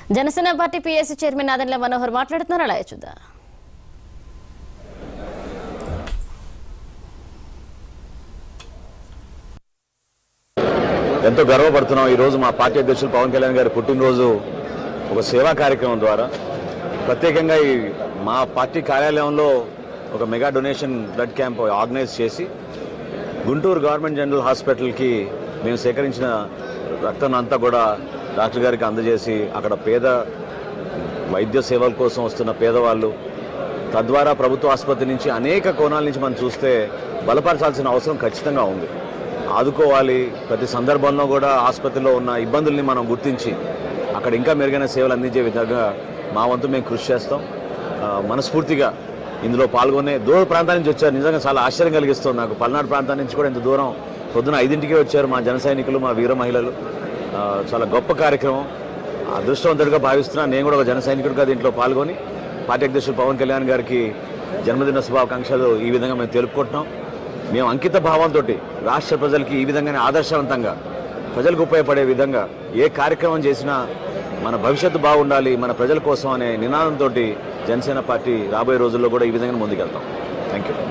Janasena party PSC chairman Nadendla Manohar మాట్లాడుతున్నారు అలాగే చూద్దాం ఎంతో గర్వపడుతున్నాం ఈరోజు మా పార్టీ అధ్యక్షులు పవన్ కళ్యాణ్ గారి పుట్టినరోజు ఒక సేవా కార్యక్రమం ద్వారా ప్రత్యేకంగా ఈ మా పార్టీ కార్యాలయంలో ఒక mega donation blood camp organise చేసి గుంటూరు గవర్నమెంట్ జనరల్ హాస్పిటల్కి మేము సేకరించిన రక్తం అంతా కూడా డాక్టర్ గారికి అందజేసి అక్కడ పేద వైద్య సేవల కోసం వస్తున్న పేదవాళ్ళు తద్వారా ప్రభుత్వ ఆసుపత్రి నుంచి అనేక కోణాల నుంచి మనం చూస్తే బలపరచాల్సిన అవసరం ఖచ్చితంగా ఉంది ఆదుకోవాలి ప్రతి సందర్భంలో కూడా ఆసుపత్రిలో ఉన్న ఇబ్బందుల్ని మనం గుర్తించి అక్కడ ఇంకా మెరుగైన సేవలు అందించే విధంగా మా వంతు మేము కృషి చేస్తాం ఆ, మనస్ఫూర్తిగా ఇందులో పాల్గొనే దూర ప్రాంతాల నుంచి వచ్చారు నిజంగా చాలా ఆశ్చర్యం కలిగిస్తుంది నాకు పల్నాడు ప్రాంతం నుంచి కూడా ఇంత దూరం పొద్దున ఐదింటికే వచ్చారు మా జన సైనికులు మా వీర మహిళలు ఆ, చాలా గొప్ప కార్యక్రమం అదృష్టవంతుడిగా భావిస్తున్నా నేను కూడా ఒక జన సైనికుడిగా దీంట్లో పాల్గొని పార్టీ అధ్యక్షులు పవన్ కళ్యాణ్ గారికి జన్మదిన శుభాకాంక్షలు ఈ విధంగా మేము తెలుపుకుంటున్నాం మేము అంకిత భావంతో రాష్ట్ర ప్రజలకి ఈ విధంగానే ఆదర్శవంతంగా ప్రజలకు ఉపయోగపడే విధంగా ఏ కార్యక్రమం చేసినా మన భవిష్యత్తు బాగుండాలి మన ప్రజల కోసం అనే నినాదంతో జనసేన పార్టీ రాబోయే రోజుల్లో కూడా ఈ విధంగా ముందుకెళ్తాం థ్యాంక్ యూ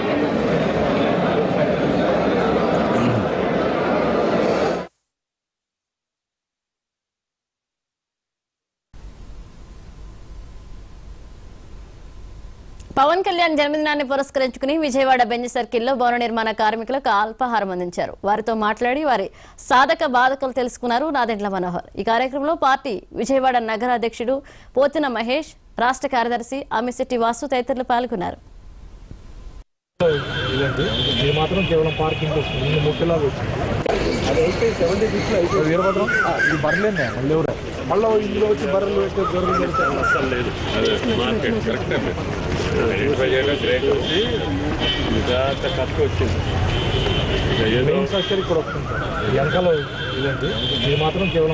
పవన్ కళ్యాణ్ జన్మదినాన్ని పురస్కరించుకుని విజయవాడ బెంజ్ సర్కిల్లో భవన నిర్మాణ కార్మికులకు అల్పాహారం అందించారు వారితో మాట్లాడి వారి సాధక బాధకులు తెలుసుకున్నారు నాదెండ్ల మనోహర్ ఈ కార్యక్రమంలో పార్టీ విజయవాడ నగర అధ్యక్షుడు పోతిన మహేష్ రాష్ట్ర కార్యదర్శి అమిశెట్టి వాసు తదితరులు పాల్గొన్నారు ఇదండి ఇది మాత్రం కేవలం పార్కింగ్ కోసం ఇన్ని ముక్కలా వీరభద్రం ఇది బర్లేనే మళ్ళీ ఎవరు మళ్ళీ ఇందులో వచ్చి బర్రెలు పెట్టే గొర్రెలు పెడితే అసలు లేదు అదే మార్కెట్ కరెక్టే ప్రజలు గ్రేట్ వచ్చి ఇదంతా ఖర్చు వచ్చింది ఇక ఏదో మెయిన్ స్ట్రక్చర్ ఇక్కడ వస్తుంది ఈ వెనకాల ఇదండి ఇది మాత్రం కేవలం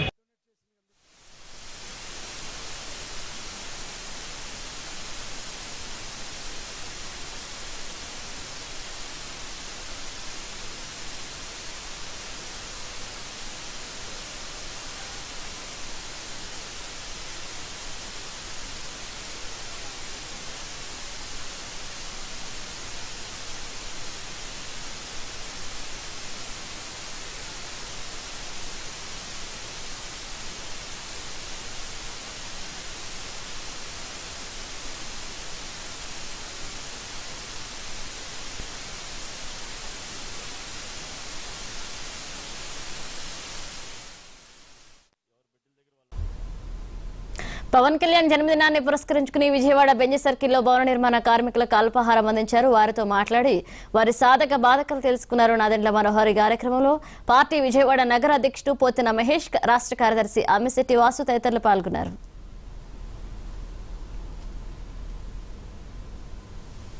పవన్ కళ్యాణ్ జన్మదినాన్ని పురస్కరించుకుని విజయవాడ బెంజ్ సర్కిల్లో భవన నిర్మాణ కార్మికులకు అల్పాహారం అందించారు వారితో మాట్లాడి వారి సాధక బాధకలు తెలుసుకున్నారు నాదెండ్ల మనోహర్ ఈ కార్యక్రమంలో పార్టీ విజయవాడ నగర అధ్యక్షుడు పోతిన మహేష్ రాష్ట్ర కార్యదర్శి అమిశెట్టి వాసు తదితరులు పాల్గొన్నారు